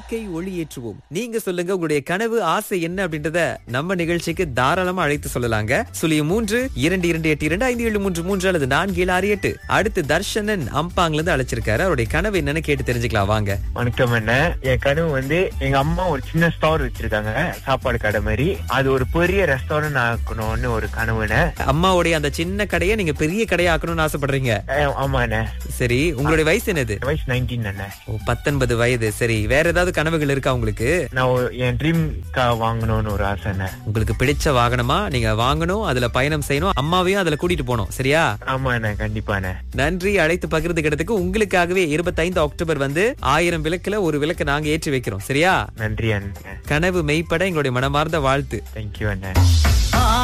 வாழ்க்கை ஒளியேற்றுவோம் நீங்க சொல்லுங்க உங்களுடைய கனவு ஆசை என்ன அப்படின்றத நம்ம நிகழ்ச்சிக்கு தாராளமா அழைத்து சொல்லலாங்க சுழிய மூன்று இரண்டு இரண்டு எட்டு இரண்டு ஐந்து ஏழு மூன்று மூன்று அல்லது நான்கு ஏழு ஆறு எட்டு அடுத்து தர்ஷனன் அம்பாங்ல இருந்து அழைச்சிருக்காரு அவருடைய கனவு என்னன்னு கேட்டு தெரிஞ்சுக்கலாம் வாங்க வணக்கம் என்ன என் கனவு வந்து எங்க அம்மா ஒரு சின்ன ஸ்டோர் வச்சிருக்காங்க சாப்பாடு கடை மாதிரி அது ஒரு பெரிய ரெஸ்டாரண்ட் ஆக்கணும்னு ஒரு கனவுன அம்மாவுடைய அந்த சின்ன கடையை நீங்க பெரிய கடையா ஆக்கணும்னு ஆசைப்படுறீங்க ஆமா அண்ணே சரி உங்களுடைய வயசு என்னது வயசு நைன்டீன் அண்ணே ஓ, பத்தொன்பது வயது சரி வேற ஏதாவது கனவுகள் இருக்கா உங்களுக்கு நான் ஒரு- என் ட்ரீம் கா வாங்கணும்னு ஒரு ஆசை அண்ணே உங்களுக்கு பிடிச்ச வாகனமா நீங்க வாங்கணும் அதுல பயணம் செய்யணும் அம்மாவையும் அதுல கூட்டிட்டு போகணும் சரியா ஆமா அண்ணே கண்டிப்பா அண்ணே நன்றி அழைத்து பகிர்ந்துக்கிறதுக்கு உங்களுக்காகவே இருபத்தைந்து அக்டோபர் வந்து ஆயிரம் விளக்குல ஒரு விளக்கு நாங்க ஏற்றி வைக்கிறோம் சரியா நன்றி அண்ணே கனவு மெய்ப்பட எங்களுடைய மனமார்ந்த வாழ்த்து தேங்க்யூ அண்ணே